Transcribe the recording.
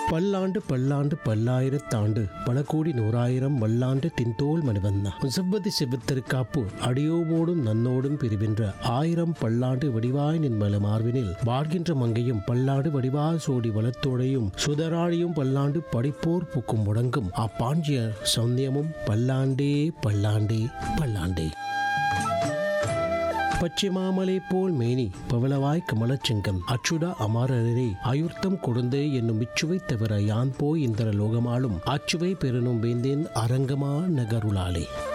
பல்லாண்டு பல்லாண்டு பல்லாயிரத்தாண்டு பல கோடி நூறாயிரம் வல்லாண்டு தின்தோல் மணிவண்ணா செவ்வதி செவ்வத்திருக்காப்பு அடியோமோடும் நன்னோடும் பிரிவின்ற ஆயிரம் பல்லாண்டு வடிவாய் நின்மல மார்பினில் வாழ்கின்ற மங்கையும் பல்லாண்டு வடிவாய் சோடி வளத்தோடையும் சுதராழியும் பல்லாண்டு படிப்போர் புக்கும் முடங்கும் அப்பாஞ்சிய சௌந்தியமும் பல்லாண்டே பல்லாண்டே பல்லாண்டே பச்சைமாமலை போல் மேனி பவளவாய் கமலச்செங்கம் அச்சுடா அமாரரே அயுர்த்தம் கொடுந்தே என்னும் இச்சுவை தவிர யான் போய் இந்திர லோகமாலும் அச்சுவை பெறனும் வேந்தேன் அரங்கமா நகருளாலே